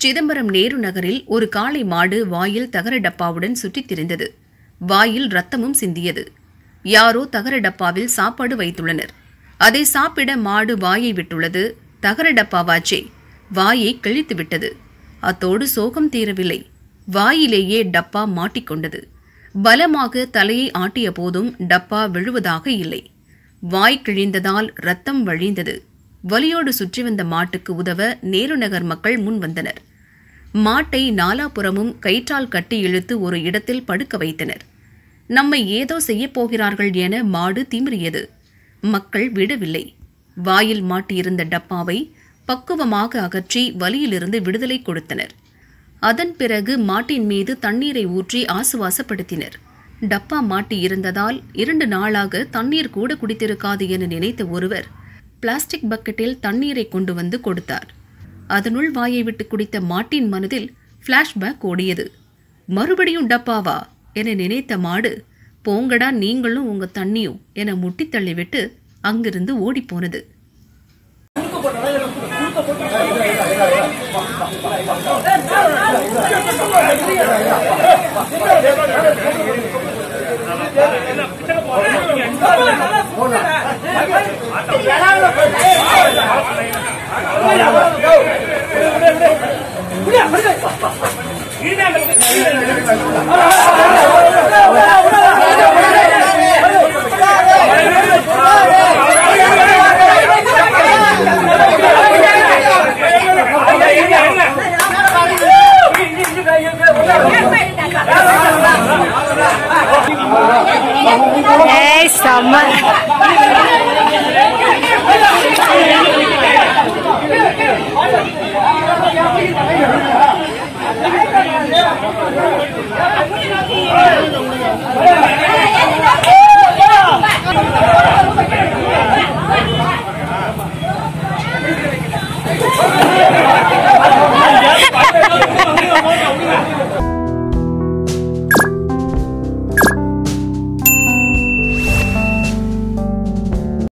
சிதம்பரம் நேரு நகரில் ஒரு காளை மாடு வாயில் தகர டப்பாவுடன் சுற்றித் திரிந்தது வாயில் ரத்தமும் சிந்தியது யாரோ தகர டப்பாவில் சாப்பாடு வைத்துள்ளனர் அதை சாப்பிட மாடு வாயை விட்டுள்ளது தகர டப்பாவாச்சே வாயை கிழித்து விட்டது அத்தோடு சோகம் தீரவில்லை வாயிலேயே டப்பா மாட்டிக்கொண்டது பலமாக தலையை ஆட்டிய போதும் டப்பா விழுவதாக இல்லை வாய் கிழிந்ததால் ரத்தம் வழிந்தது வலியோடு சுற்றி வந்த மாட்டுக்கு உதவ நேருநகர் மக்கள் முன் வந்தனர் மாட்டை நாலாபுறமும் கயிற்றால் கட்டி இழுத்து ஒரு இடத்தில் படுக்க வைத்தனர் நம்மை ஏதோ செய்யப் போகிறார்கள் என மாடு திமிரியது மக்கள் விடவில்லை வாயில் மாட்டியிருந்த டப்பாவை பக்குவமாக அகற்றி வலியிலிருந்து விடுதலை கொடுத்தனர் அதன் பிறகு மாட்டின் மீது தண்ணீரை ஊற்றி ஆசுவாசப்படுத்தினர் டப்பா மாட்டி இருந்ததால் இரண்டு நாளாக தண்ணீர் கூட குடித்திருக்காது என நினைத்த ஒருவர் பிளாஸ்டிக் பக்கெட்டில் தண்ணீரை கொண்டு வந்து கொடுத்தார் அதனுள் வாயை விட்டு குடித்த மாட்டின் மனதில் ஃப்ளாஷ்பேக் ஓடியது மறுபடியும் டப்பாவா என நினைத்த மாடு போங்கடா நீங்களும் உங்க தண்ணியும் என முட்டித் தள்ளிவிட்டு அங்கிருந்து ஓடிப்போனது ஏய் செம்ம Hey!